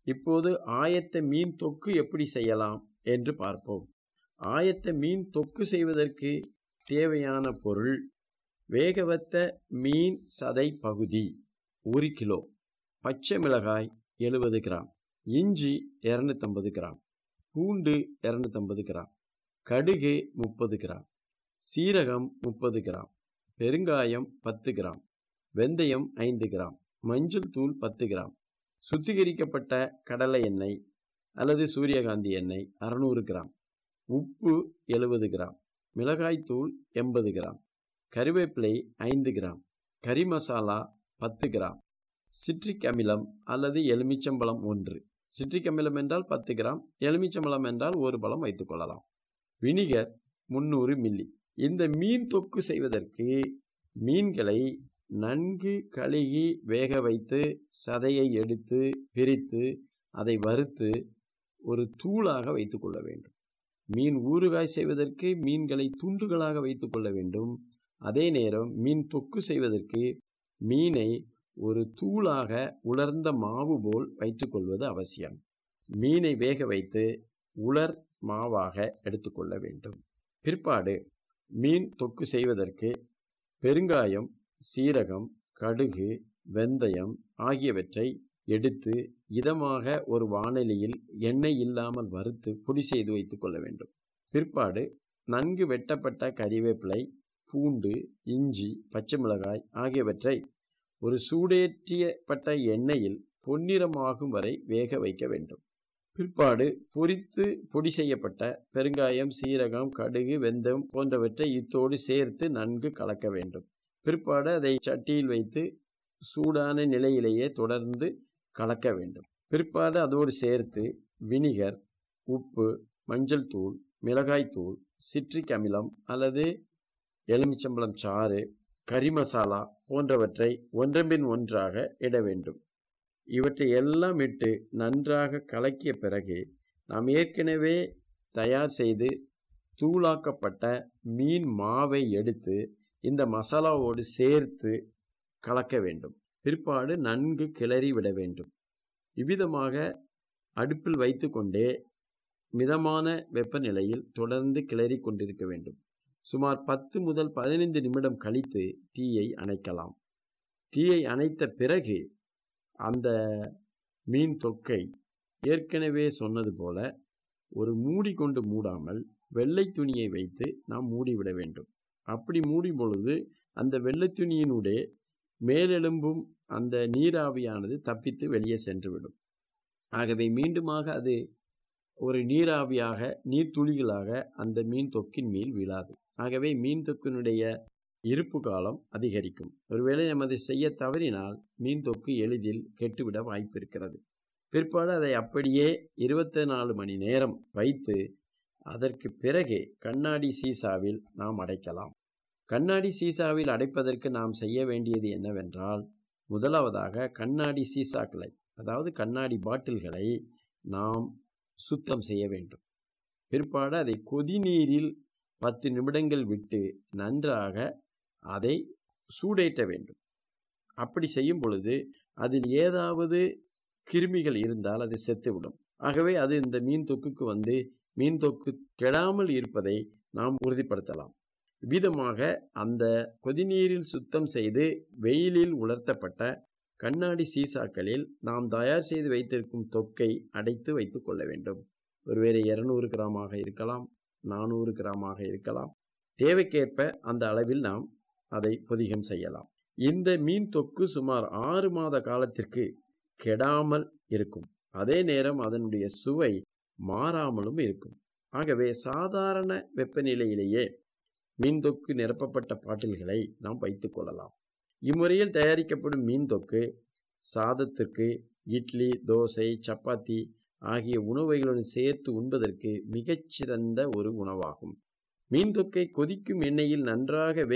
இப்போது ஆயத்த மீன் தொக்கு எப்படி செய்யலாம் என்று பார்ப்போம் ஆயத்த மீன் தொக்கு செய்வதற்கு தேவையான பொருள் வேகவத்த மீன் சதை பகுதி ஒரு கிலோ பச்சை மிளகாய் எழுபது கிராம் இஞ்சி இரநூத்தம்பது கிராம் பூண்டு இரநூத்தம்பது கிராம் கடுகு முப்பது கிராம் சீரகம் முப்பது கிராம் பெருங்காயம் பத்து கிராம் வெந்தயம் ஐந்து கிராம் மஞ்சள் தூள் பத்து கிராம் சுத்திகரிக்கப்பட்ட கடலை எண்ணெய் அல்லது சூரியகாந்தி எண்ணெய் அறநூறு கிராம் உப்பு எழுபது கிராம் மிளகாய்த்தூள் எண்பது கிராம் கறிவேப்பிலை ஐந்து கிராம் கறி மசாலா பத்து கிராம் சிட்ரிக் அமிலம் அல்லது எலுமிச்சம்பழம் ஒன்று சிட்ரிக் அமிலம் என்றால் பத்து கிராம் எலுமிச்சம்பழம் என்றால் ஒரு பழம் வைத்துக்கொள்ளலாம் வினிகர் முந்நூறு மில்லி இந்த மீன் தொக்கு செய்வதற்கு மீன்களை நன்கு கழுகி வேக வைத்து சதையை எடுத்து பிரித்து அதை வறுத்து ஒரு தூளாக வைத்துக்கொள்ள வேண்டும் மீன் ஊறுகாய் செய்வதற்கு மீன்களை துண்டுகளாக வைத்துக்கொள்ள வேண்டும் அதே நேரம் மீன் தொக்கு செய்வதற்கு மீனை ஒரு தூளாக உலர்ந்த மாவு போல் வைத்துக்கொள்வது அவசியம் மீனை வேக வைத்து உலர் மாவாக எடுத்துக்கொள்ள வேண்டும் பிற்பாடு மீன் தொக்கு செய்வதற்கு பெருங்காயம் சீரகம் கடுகு வெந்தயம் ஆகியவற்றை எடுத்து இதமாக ஒரு வாணலியில் எண்ணெய் இல்லாமல் வறுத்து பொடி செய்து வைத்துக் கொள்ள வேண்டும் பிற்பாடு நன்கு வெட்டப்பட்ட கறிவேப்பிலை பூண்டு இஞ்சி பச்சை மிளகாய் ஆகியவற்றை ஒரு சூடேற்றியப்பட்ட எண்ணெயில் பொன்னிறமாகும் வரை வேக வைக்க வேண்டும் பிற்பாடு பொரித்து பொடி செய்யப்பட்ட பெருங்காயம் சீரகம் கடுகு வெந்தயம் போன்றவற்றை இத்தோடு சேர்த்து நன்கு கலக்க வேண்டும் பிற்பாடு அதை சட்டியில் வைத்து சூடான நிலையிலேயே தொடர்ந்து கலக்க வேண்டும் பிற்பாடு அதோடு சேர்த்து வினிகர் உப்பு மஞ்சள் தூள் மிளகாய்த்தூள் சிட்ரிக் அமிலம் அல்லது எலுமிச்சம்பழம் சாறு கறி மசாலா போன்றவற்றை ஒன்றன்பின் ஒன்றாக இட வேண்டும் இவற்றை எல்லாம் இட்டு நன்றாக கலக்கிய பிறகு நாம் ஏற்கனவே தயார் செய்து தூளாக்கப்பட்ட மீன் மாவை எடுத்து இந்த மசாலாவோடு சேர்த்து கலக்க வேண்டும் பிற்பாடு நன்கு கிளறி விட வேண்டும் இவ்விதமாக அடுப்பில் வைத்து கொண்டே மிதமான வெப்பநிலையில் தொடர்ந்து கிளறி கொண்டிருக்க வேண்டும் சுமார் பத்து முதல் பதினைந்து நிமிடம் கழித்து தீயை அணைக்கலாம் தீயை அணைத்த பிறகு அந்த மீன் தொக்கை ஏற்கனவே சொன்னது போல ஒரு மூடி கொண்டு மூடாமல் வெள்ளை துணியை வைத்து நாம் மூடிவிட வேண்டும் அப்படி மூடும் பொழுது அந்த வெள்ளை துணியினுடைய மேலெலும்பும் அந்த நீராவியானது தப்பித்து வெளியே சென்றுவிடும் ஆகவே மீண்டுமாக அது ஒரு நீராவியாக நீர்த்துளிகளாக அந்த மீன் தொக்கின் மேல் வீழாது ஆகவே மீன் தொக்கினுடைய இருப்பு காலம் அதிகரிக்கும் ஒருவேளை நமது செய்ய தவறினால் மீன் தொக்கு எளிதில் கெட்டுவிட வாய்ப்பு இருக்கிறது பிற்பாடு அதை அப்படியே இருபத்தி நாலு மணி நேரம் வைத்து அதற்கு பிறகு கண்ணாடி சீசாவில் நாம் அடைக்கலாம் கண்ணாடி சீசாவில் அடைப்பதற்கு நாம் செய்ய வேண்டியது என்னவென்றால் முதலாவதாக கண்ணாடி சீசாக்களை அதாவது கண்ணாடி பாட்டில்களை நாம் சுத்தம் செய்ய வேண்டும் பிற்பாடு அதை கொதிநீரில் பத்து நிமிடங்கள் விட்டு நன்றாக அதை சூடேற்ற வேண்டும் அப்படி செய்யும் பொழுது அதில் ஏதாவது கிருமிகள் இருந்தால் அது செத்துவிடும் ஆகவே அது இந்த மீன் தொக்குக்கு வந்து மீன் தொக்கு கெடாமல் இருப்பதை நாம் உறுதிப்படுத்தலாம் விதமாக அந்த கொதிநீரில் சுத்தம் செய்து வெயிலில் உலர்த்தப்பட்ட கண்ணாடி சீசாக்களில் நாம் தயார் செய்து வைத்திருக்கும் தொக்கை அடைத்து வைத்துக் கொள்ள வேண்டும் ஒருவேளை இருநூறு கிராமாக இருக்கலாம் நானூறு கிராமாக இருக்கலாம் தேவைக்கேற்ப அந்த அளவில் நாம் அதை பொதிகம் செய்யலாம் இந்த மீன் தொக்கு சுமார் ஆறு மாத காலத்திற்கு கெடாமல் இருக்கும் அதே நேரம் அதனுடைய சுவை மாறாமலும் இருக்கும் ஆகவே சாதாரண வெப்பநிலையிலேயே மீன் தொக்கு நிரப்பப்பட்ட பாட்டில்களை நாம் வைத்துக் கொள்ளலாம் இம்முறையில் தயாரிக்கப்படும் மீன் தொக்கு சாதத்திற்கு இட்லி தோசை சப்பாத்தி ஆகிய உணவுகளுடன் சேர்த்து உண்பதற்கு மிகச்சிறந்த ஒரு உணவாகும் மீன் தொக்கை கொதிக்கும் எண்ணெயில் நன்றாக